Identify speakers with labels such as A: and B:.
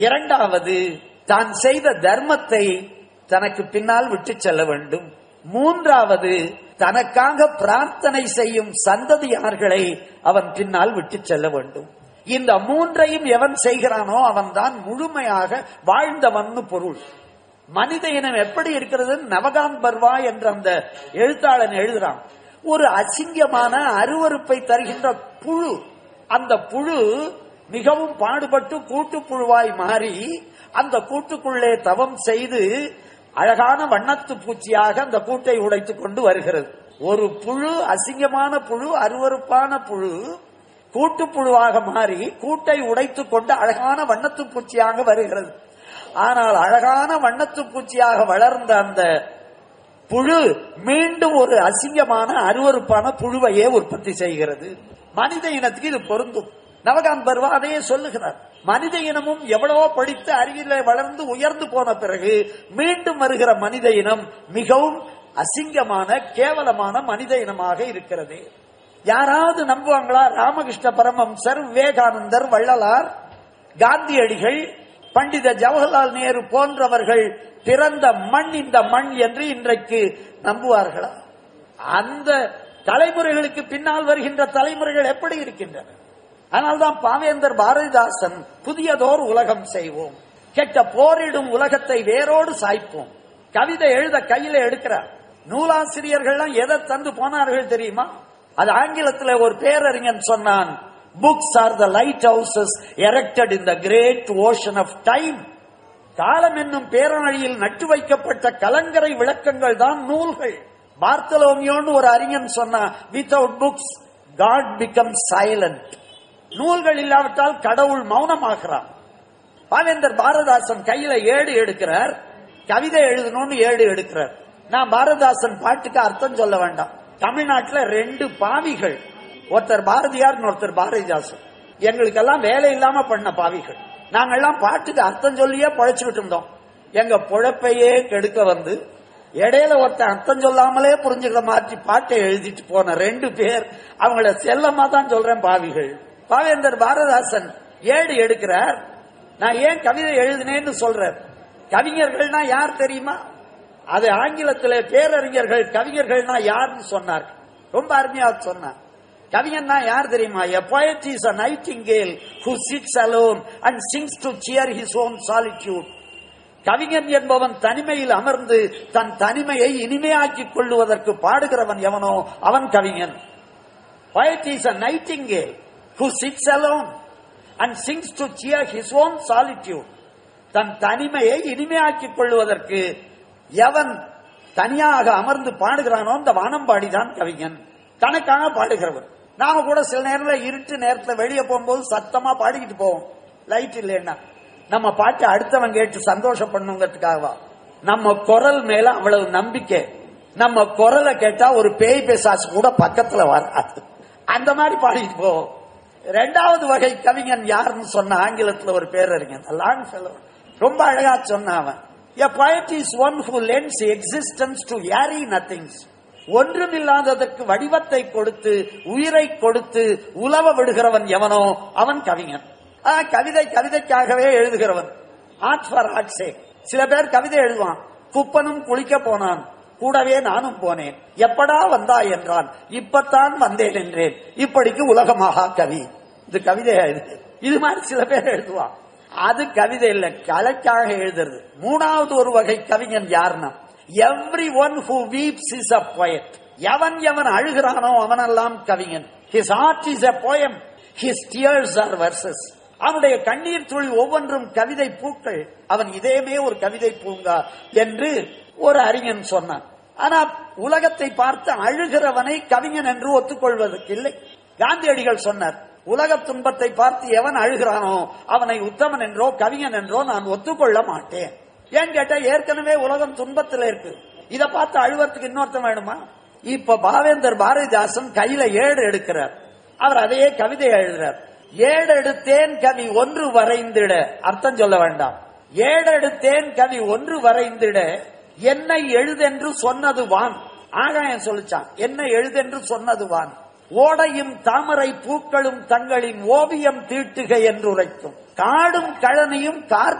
A: இரண்டாவது தான் செய்த தர்மத்தை தனக்கு பின்னால் விட்டு செல்ல வேண்டும் மூன்றாவது தனக்காக பிரார்த்தனை செய்யும் சந்ததியார்களை அவன் பின்னால் விட்டு செல்ல வேண்டும் இந்த மூன்றையும் எவன் செய்கிறானோ அவன்தான் முழுமையாக வாழ்ந்தவன் பொருள் மனித இனம் எப்படி இருக்கிறது நவகான் பர்வா என்ற அந்த எழுத்தாளன் எழுதுறான் ஒரு அசிங்கமான அருவருப்பை தருகின்ற புழு அந்த புழு மிகவும் பாடுபட்டு கூட்டுப்புழுவாய் மாறி அந்த கூட்டுக்குள்ளே தவம் செய்து அழகான வண்ணத்து பூச்சியாக அந்த கூட்டை உடைத்துக் கொண்டு வருகிறது ஒரு புழு அசிங்கமான புழு அருவருப்பான புழு கூட்டுப்புழுவாக மாறி கூட்டை உடைத்துக் கொண்டு அழகான வண்ணத்து பூச்சியாக வருகிறது ஆனால் அழகான வண்ணத்து பூச்சியாக வளர்ந்த அந்த புழு மீண்டும் ஒரு அசிங்கமான அருவருப்பான புழுவையே உற்பத்தி செய்கிறது மனித இனத்துக்கு இது பொருந்தும் நவகான் பர்வா அதையே சொல்லுகிறார் மனித இனமும் எவ்வளவோ படித்து அறிவியலை வளர்ந்து உயர்ந்து போன பிறகு மீண்டும் வருகிற மனித இனம் மிகவும் அசிங்கமான கேவலமான மனித இனமாக இருக்கிறது யாராவது நம்புவாங்களா ராமகிருஷ்ண பரமம்சர் விவேகானந்தர் வள்ளலார் காந்தியடிகள் பண்டித ஜவஹர்லால் நேரு போன்றவர்கள் பிறந்த மண் இந்த மண் என்று இன்றைக்கு நம்புவார்களா அந்த தலைமுறைகளுக்கு பின்னால் வருகின்ற தலைமுறைகள் எப்படி இருக்கின்றன அதனால்தான் பாவேந்தர் பாரதிதாசன் புதியதோர் உலகம் செய்வோம் கெட்ட போரிடும் உலகத்தை வேரோடு சாய்ப்போம் கவிதை எழுத கையில எடுக்கிறார் நூலாசிரியர்கள்லாம் எதை தந்து போனார்கள் தெரியுமா அது ஆங்கிலத்தில் ஒரு பேரறிஞன் சொன்னான் books are the lighthouses erected in the great ocean of time காலம் என்னும் பேரணியில் நட்டு வைக்கப்பட்ட கலங்கரை விளக்கங்கள் தான் நூல்கள் பார்த்தலோமியோன்னு ஒரு அறிஞன் சொன்னா without books God become silent நூல்கள் இல்லாவிட்டால் கடவுள் மௌனமாகிறான் பாவேந்தர் பாரதாசன் கையில ஏடு எடுக்கிறார் கவிதை எழுதணும்னு ஏடு எடுக்கிறார் நான் பாரதாசன் பாட்டுக்கு அர்த்தம் சொல்ல வேண்டாம் தமிழ்நாட்டில் ரெண்டு பாவிகள் ஒருத்தர் பாரதியார் ஒருத்தர் பாரதிதாசன் எங்களுக்கெல்லாம் வேலை இல்லாம பண்ண பாவிகள் நாங்கெல்லாம் பாட்டுக்கு அர்த்தம் சொல்லியே பழைச்சுக்கிட்டு இருந்தோம் எங்க பொழப்பையே கெடுக்க வந்து இடையில ஒருத்தன் அர்த்தம் சொல்லாமலே புரிஞ்சுக்கிற மாதிரி பாட்டை எழுதிட்டு போன ரெண்டு பேர் அவங்கள செல்லமா தான் சொல்றேன் பாவிகள் பாவேந்தர் பாரதாசன் ஏடு எடுக்கிறார் நான் ஏன் கவிதை எழுதினேன்னு சொல்றேன் கவிஞர்கள்னா யார் தெரியுமா அது ஆங்கிலத்திலே பேரறிஞர்கள் கவிஞர்கள்னா யாருன்னு சொன்னார் ரொம்ப அருமையா சொன்னார் கவிஞன்னா யார் தெரியுமா a poet is a nightingale who sits alone and sings to cheer his own solitude கவிஞன் என்பவன் தனிமையில் அமர்ந்து தன் தனிமையை இனிமையாக்கிக் கொள்ளுவதற்கு பாடுகிறவன் எவனோ அவன் கவிஞன் poet is a nightingale who sits alone and sings to cheer his own solitude தன் தனிமையை இனிமையாக்கிக் கொள்வதற்கு எவன் தனியாக அமர்ந்து பாடுகிறானோ அந்த வானம்பாடிதான் கவிஞன் தனக்காக பாடுகிறவன் நாம கூட சில நேரத்தில் இருட்டு நேரத்தில் வெளியே போகும்போது சத்தமா பாடிக்கிட்டு போவோம் லைட் இல்லைன்னா நம்ம பாட்டு அடுத்தவன் கேட்டு சந்தோஷப்படணுங்கிறதுக்காகவா நம்ம குரல் மேல அவ்வளவு நம்பிக்கை நம்ம குரலை கேட்டா ஒரு பேய் பேசாசு கூட பக்கத்துல வராது அந்த மாதிரி பாடிட்டு போவோம் ரெண்டாவது வகை கவிஞன் யாருன்னு சொன்ன ஆங்கிலத்துல ஒரு பேரறிஞன் லாங் fellow ரொம்ப அழகா சொன்ன அவன் A poet is one who lends existence to airy nothings. ஒன்றுமில்லாததற்கு வடிவத்தை கொடுத்து உயிரை கொடுத்து உலவ விடுகிறவன் எவனோ அவன் கவிஞன் ஆ, கவிதை கவிதைக்காகவே எழுதுகிறவன் ஆர்ட் ஃபார் ஆர்ட் சே சில பேர் கவிதை எழுதுவான் குப்பனும் குளிக்க போனான் கூடவே நானும் போனேன் எப்படா வந்தாய் என்றான் இப்பத்தான் வந்தேன் என்றேன் இப்படிக்கு உலகமாகா கவி இது கவிதையா இது இது மாதிரி சில பேர் எழுதுவான் அது கவிதை இல்ல கலைக்காக எழுதுறது மூணாவது ஒரு வகை கவிஞன் யாருன்னா every one who weeps is a poet எவன் எவன் அழுகிறானோ அவனெல்லாம் கவிஞன் his art is a poem his tears are verses அவனுடைய கண்ணீர் துளி ஒவ்வொன்றும் கவிதை பூக்கள் அவன் இதயமே ஒரு கவிதை பூங்கா என்று ஒரு அறிஞன் சொன்னான் ஆனா உலகத்தை பார்த்து அழுகிறவனை கவிஞன் என்று ஒத்துக்கொள்வதற்கு இல்லை காந்தியடிகள் சொன்னார் உலக துன்பத்தை பார்த்து எவன் அழுகிறானோ அவனை உத்தமன் என்றோ கவிஞன் என்றோ நான் ஒத்துக்கொள்ள மாட்டேன் ஏன் கேட்டா ஏற்கனவே உலகம் துன்பத்தில் இருக்கு இத பார்த்து அழுவறதுக்கு இன்னொருத்தன் வேணுமா இப்ப பாவேந்தர் பாரதிதாசன் கையில ஏடு எடுக்கிறார் அவர் அதையே கவிதை எழுதுறார் ஏடெடுத்தேன் கவி ஒன்று வரைந்திட அர்த்தம் சொல்ல வேண்டாம் ஏடெடுத்தேன் கவி ஒன்று வரைந்திட என்னை எழுதென்று சொன்னது வான் ஆகாயம் சொல்லிச்சான் என்ன எழுதென்று சொன்னது வான் ஓடையும் தாமரை பூக்களும் தங்களின் ஓவியம் தீட்டுக என்று உரைக்கும் காடும் கழனியும் கார்